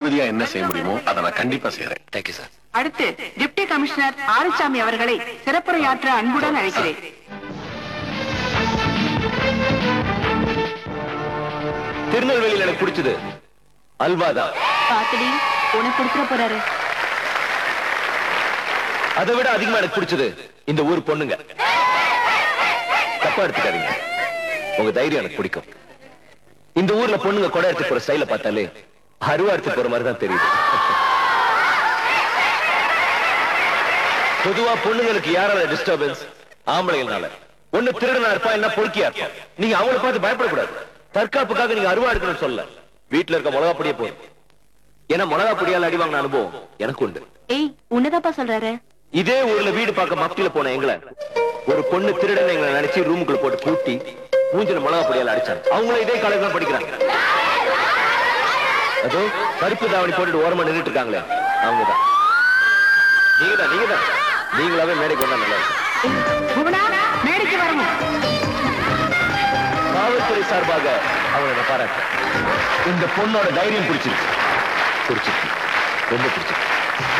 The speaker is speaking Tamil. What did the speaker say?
நீதிபதியா என்ன செய்ய முடியுமோ அதை நான் கண்டிப்பா செய்யறேன் தேங்க்யூ சார் அடுத்து டிப்டி கமிஷனர் ஆறுசாமி அவர்களை சிறப்புரையாற்ற அன்புடன் அழைக்கிறேன் திருநெல்வேலியில் எனக்கு பிடிச்சது அல்வாதான் பாத்துடி உனக்கு கொடுத்துட போறாரு அதை விட அதிகமா எனக்கு பிடிச்சது இந்த ஊர் பொண்ணுங்க தப்பா எடுத்துக்காதீங்க உங்க தைரியம் எனக்கு பிடிக்கும் இந்த ஊர்ல பொண்ணுங்க கொடை எடுத்து போற ஸ்டைல பார்த்தாலே அருவா எடுத்து போற மாதிரி தான் தெரியுது பொதுவா பொண்ணுங்களுக்கு யாரால டிஸ்டர்பன்ஸ் ஆம்பளைங்கனால ஒண்ணு திருடனா இருப்பா என்ன பொறுக்கியா இருப்பான் நீங்க அவங்கள பார்த்து பயப்படக்கூடாது தற்காப்புக்காக நீங்க அருவா எடுக்கணும்னு சொல்ல வீட்டுல இருக்க மிளகா பொடியே போதும் ஏன்னா மிளகா பொடியால அடி வாங்கின அனுபவம் எனக்கு உண்டு ஏய் உன்னதாப்பா சொல்றாரு இதே ஊர்ல வீடு பார்க்க மப்டியில போன எங்களை ஒரு பொண்ணு திருடன் எங்களை நினைச்சு ரூமுக்குள்ள போட்டு பூட்டி மூஞ்சில மிளகா பொடியால அடிச்சாங்க அவங்களும் இதே காலேஜ் தான் படிக்கிறாங்க அதோ கருப்பு தாவணி போட்டுட்டு ஓரமா நின்றுட்டு இருக்காங்களே அவங்கதான் நீங்கதான் நீங்கதான் நீங்களாவே மேடைக்கு வந்தா நல்லா இருக்கும் புவனா மேடைக்கு வரணும் காவல்துறை சார்பாக அவங்களோட பாராட்டு இந்த பொண்ணோட தைரியம் பிடிச்சிருக்கு பிடிச்சிருக்கு ரொம்ப பிடிச்சிருக்கு